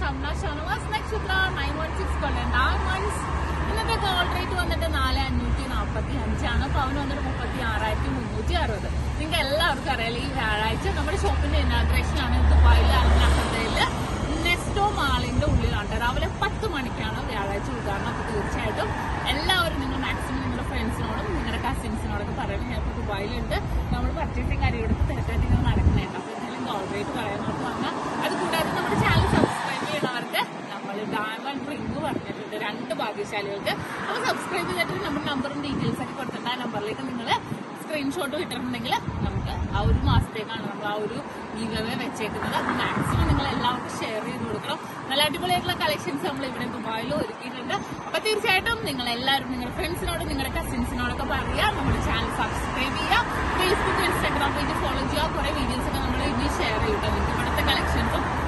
Shamna Shanavas Nakshatra nine one six Kollam diamonds ഇന്നത്തെ gold rate വന്നിട്ട് നാല് അഞ്ഞൂറ്റി നാൽപ്പത്തി അഞ്ചാണ് പവന് വന്നിട്ട് മുപ്പത്തി ആറായിരത്തി മുന്നൂറ്റി അറുപത് നിങ്ങൾക്ക് എല്ലാവർക്കും അറിയാലോ ഈ വ്യാഴാഴ്ച നമ്മുടെ ഷോപ്പിന്റെ ഇനാഗ്രേഷൻ ആണ് ദുബായിൽ അൽനഹദയില് നെക്സ്റ്റോ മാളിന്റെ ഉള്ളിലാണ് രാവിലെ പത്ത് മണിക്കാണ് വ്യാഴാഴ്ച ഉദ്ഘാടനം അപ്പൊ തീർച്ചയായിട്ടും എല്ലാവരും നിങ്ങൾ മാക്സിമം നിങ്ങളുടെ ഫ്രണ്ട്സിനോടും നിങ്ങളുടെ കസിൻസിനോടൊക്കെ പറയുന്നത് ഞാൻ ഇപ്പോൾ ദുബായിലുണ്ട് നമ്മൾ പർച്ചേസിങ് കാര്യമെടുത്ത് തിരക്കായിട്ട് ഇങ്ങനെ നടക്കുന്നുണ്ട് അപ്പൊ എന്തെങ്കിലും ഗോൾഡ് റേറ്റ് പറയാനോട്ട് വന്നാൽ അത് കൂടാതെ നമ്മുടെ ചാനൽ സബ്സ്ക്രൈബ് ചെയ്യുന്നവർക്ക് നമ്മൾ ഡയമണ്ട് റിംഗ് പറഞ്ഞിട്ടുണ്ട് രണ്ട് ഭാഗ്യശാലികൾക്ക് അപ്പോൾ സബ്സ്ക്രൈബ് ചെയ്തിട്ട് നമ്മുടെ നമ്പറും ഡീറ്റെയിൽസ് ഒക്കെ കൊടുത്തിട്ട് ആ നമ്പറിലേക്ക് നിങ്ങൾ സ്ക്രീൻഷോട്ട് ഇട്ടിട്ടുണ്ടെങ്കിൽ നമുക്ക് ആ ഒരു മാസത്തേക്കാണ് നമ്മൾ ആ ഒരു ഗീവേ വെച്ചേക്കുന്നത് അത് മാക്സിമം നിങ്ങൾ എല്ലാവർക്കും ഷെയർ ചെയ്ത് കൊടുക്കണം നല്ല അടിപൊളിയായിട്ടുള്ള കളക്ഷൻസ് നമ്മൾ ഇവിടെ ദുബായിൽ ഒരുക്കിയിട്ടുണ്ട് അപ്പൊ തീർച്ചയായിട്ടും നിങ്ങൾ എല്ലാവരും നിങ്ങളുടെ ഫ്രണ്ട്സിനോടും നിങ്ങളുടെ കസിൻസിനോടൊക്കെ പറയുക നമ്മുടെ ചാനൽ സബ്സ്ക്രൈബ് ചെയ്യുക ഫേസ്ബുക്ക് ഇൻസ്റ്റാഗ്രാം പേജ് ഫോളോ ചെയ്യുക കുറെ വീഡിയോസ് ഒക്കെ നമ്മൾ ഇനി ഷെയർ ചെയ്യും കേട്ടോ നിങ്ങൾക്ക് ഇവിടുത്തെ കളക്ഷൻസും